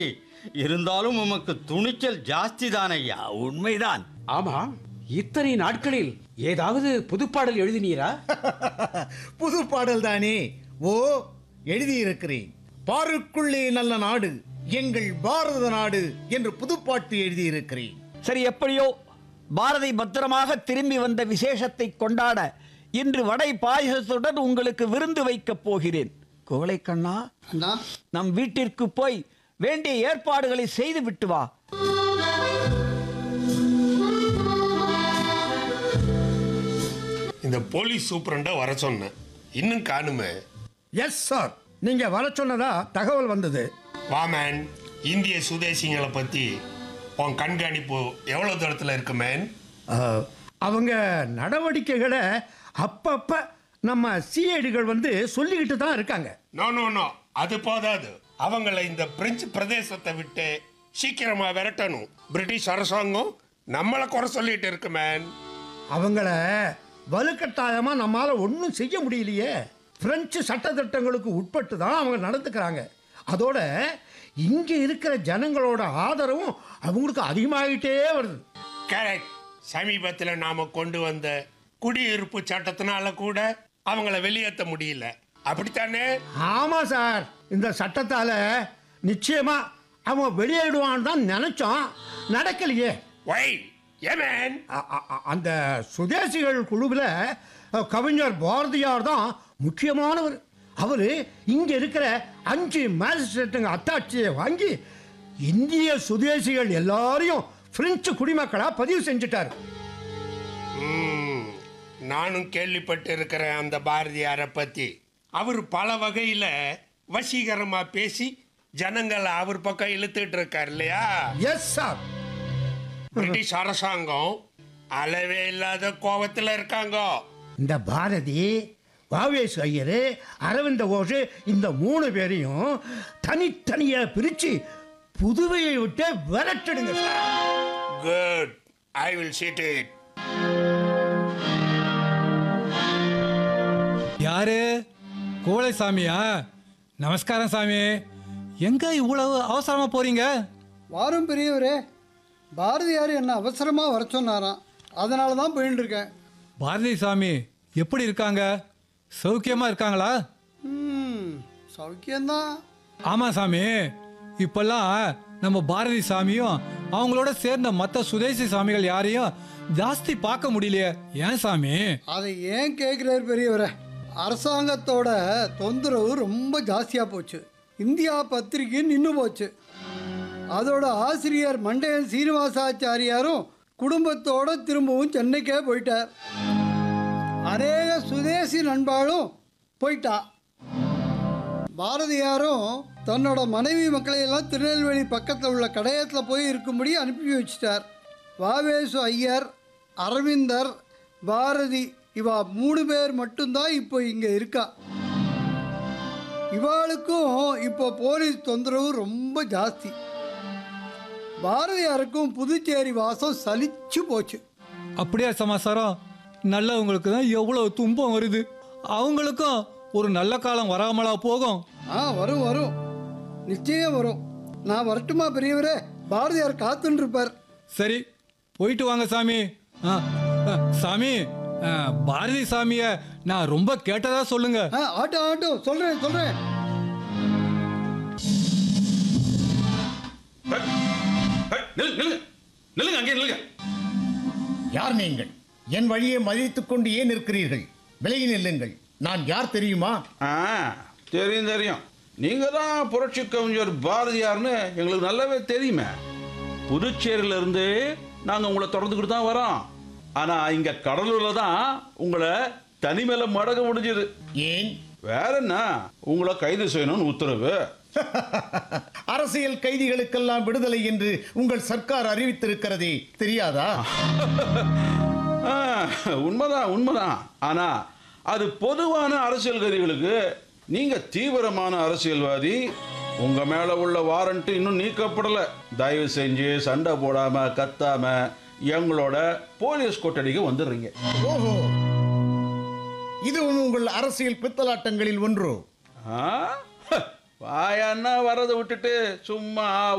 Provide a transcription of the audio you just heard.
இருந்தாலும் உமக்கு துணிச்சல் ஜாஸ்தி தான் ஐயா உண்மைதான் ஆமா இத்தனை நாட்களில் ஏதாவது புதுப்பாடல் எழுதினீரா புது பாடல் தானே ஓ எழுதியிருக்கிறேன் பாருக்குள்ளே நல்ல நாடு எங்கள் பாரத நாடு என்று புதுப்பாட்டு எழுதியிருக்கிறேன் சரி எப்படியோ பாரதி பத்திரமாக திரும்பி வந்த விசேஷத்தை கொண்டாட இன்று வடை பாயசத்துடன் உங்களுக்கு விருந்து வைக்கப் போகிறேன் கோழைக்கண்ணா அண்ணா நம் வீட்டிற்கு போய் வேண்டிய ஏற்பாடுகளை செய்து விட்டு வா இந்த போலீஸ் சூப்பரண்டை வர சொன்னேன் இன்னும் காணுமே எஸ் சார் நீங்க வர சொன்னதா தகவல் வந்தது வாமேன் இந்திய சுதேசிங்களை பத்தி உன் கண்காணிப்பு எவ்வளவு தூரத்துல இருக்கு மேன் அஹ், அவங்க நடவடிக்கைகளை அப்பப்ப நம்ம சிஐடிகள் வந்து சொல்லிக்கிட்டு தான் இருக்காங்க நோ நோ நோ அது போதாது அவங்கள இந்த பிரெஞ்சு பிரதேசத்தை விட்டு சீக்கிரமா விரட்டணும் பிரிட்டிஷ் அரசாங்கம் நம்மளை குறை சொல்லிட்டு இருக்கு மேன் அவங்கள வலுக்கட்டாயமா நம்மால ஒன்றும் செய்ய முடியலையே பிரெஞ்சு சட்டத்திட்டங்களுக்கு உட்பட்டு தான் அவங்க நடந்துக்கிறாங்க அதோட இங்க இருக்கிற ஜனங்களோட ஆதரவும் அவங்களுக்கு அதிகமாகிட்டே வருது கரெக்ட் சமீபத்தில் நாம கொண்டு வந்த குடியிருப்பு சட்டத்தினால கூட அவங்கள வெளியேற்ற முடியல அப்படித்தானே ஆமா சார் இந்த சட்டத்தால நிச்சயமா அவன் வெளியேடுவான்னு தான் நினைச்சோம் நடக்கலையே வை ஏமேன் அ- அ- அ- அந்த சுதேசிகள் குழுவில் கவிஞர் பாரதியார் தான் முக்கியமானவர் அவர் இங்கே இருக்கிற அஞ்சு மேஜிஸ்ட்ரேட்டுங்க அத்தாட்சியை வாங்கி இந்திய சுதேசிகள் எல்லாரையும் பிரெஞ்சு குடிமக்களாக பதிவு செஞ்சுட்டார் ம், நானும் கேள்விப்பட்டு இருக்கிறேன் அந்த பாரதியாரை பத்தி அவர் பல வகையில வசீகரமா பேசி ஜனங்களை அவர் பக்கம் இழுத்துட்டு இருக்கார் இல்லையா எஸ் சார் பிரிட்டிஷ் அரசாங்கம் அளவே இல்லாத கோபத்துல இருக்காங்க இந்த பாரதி வாவேஸ் ஐயர் அரவிந்த கோஷ் இந்த மூணு பேரையும் தனித்தனியாக பிரித்து புதுவையை விட்டு விரட்டிடுங்க sir good I will seat it யாரு கோழை சாமியா நமஸ்காரம் சாமி எங்க இவ்வளவு அவசரமா போறீங்க வாரும் பெரியவரே பாரதியார் என்ன அவசரமாக வர சொன்னாராம் அதனால தான் போயின்னு இருக்கேன் பாரதி சாமி எப்படி இருக்காங்க சௌக்கியமா இருக்காங்களா ம் சௌக்கியம்தான் ஆமா சாமி இப்பெல்லாம் நம்ம பாரதி சாமியும் அவங்களோட சேர்ந்த மற்ற சுதேசி சாமிகள் யாரையும் ஜாஸ்தி பார்க்க முடியலையே ஏன் சாமி அதை ஏன் கேட்குறாரு பெரியவரே அரசாங்கத்தோட தொந்தரவு ரொம்ப ஜாஸ்தியாக போச்சு இந்தியா பத்திரிக்கை நின்று போச்சு அதோட ஆசிரியர் மண்டையன் சீனிவாசாச்சாரியாரும் குடும்பத்தோட திரும்பவும் சென்னைக்கே போயிட்டார் அநேக சுதேசி நண்பாலும் போயிட்டா பாரதியாரும் தன்னோட மனைவி மக்களையெல்லாம் திருநெல்வேலி பக்கத்தில் உள்ள கடையத்தில் போய் இருக்கும்படி அனுப்பி வச்சிட்டார் வாவேசு ஐயர் அரவிந்தர் பாரதி இவா மூணு பேர் மட்டும்தான் இப்போ இங்கே இருக்கா இவாளுக்கும் இப்போ போலீஸ் தொந்தரவு ரொம்ப ஜாஸ்தி பாரதியாருக்கும் புதுச்சேரி வாசம் சலிச்சு போச்சு அப்படியே சமாசாரம் நல்லவங்களுக்கு தான் எவ்வளவு துன்பம் வருது அவங்களுக்கும் ஒரு நல்ல காலம் வராமலா போகும் ஆ வரும் வரும் நிச்சயம் வரும் நான் வரட்டுமா பெரியவரே பாரதியார் காத்துன்னு இருப்பார் சரி போயிட்டு வாங்க சாமி ஆ, ஆ, சாமி ஆ, பாரதி சாமிய நான் ரொம்ப கேட்டதா சொல்லுங்க ஆ ஆட்டும் ஆட்டும் சொல்கிறேன் சொல்கிறேன் நில்லுங்க நில்லுங்க அங்கே நில்லுங்க யார் நீங்கள் என் வழியை மதித்துக் கொண்டு ஏன் இருக்கிறீர்கள் விலகி நில்லுங்கள் நான் யார் தெரியுமா ஆ தெரியும் தெரியும் நீங்க தான் புரட்சி கவிஞர் பாரதியார்னு எங்களுக்கு நல்லாவே தெரியுமே புதுச்சேரியில இருந்து நாங்க உங்களை தொடர்ந்துக்கிட்டு தான் வரோம் ஆனா இங்க கடலூர்ல தான் உங்களை தனிமையில மடக முடிஞ்சது ஏன் வேற என்ன உங்களை கைது செய்யணும்னு உத்தரவு அரசியல் கைதிகளுக்கெல்லாம் விடுதலை என்று உங்கள் சர்க்கார் அறிவித்திருக்கிறதே தெரியாதா ஆ, உண்மைதான் உண்மைதான் ஆனா அது பொதுவான அரசியல் கைதிகளுக்கு நீங்க தீவிரமான அரசியல்வாதி உங்க மேல உள்ள வாரண்ட் இன்னும் நீக்கப்படல தயவு செஞ்சு சண்டை போடாம கத்தாம எங்களோட போலீஸ் கொட்டடிக்கு வந்துடுறீங்க ஓஹோ இதுவும் உங்கள் அரசியல் பித்தலாட்டங்களில் ஒன்று ஆ? ஹ, வாயான்னா வரதை விட்டுட்டு சும்மா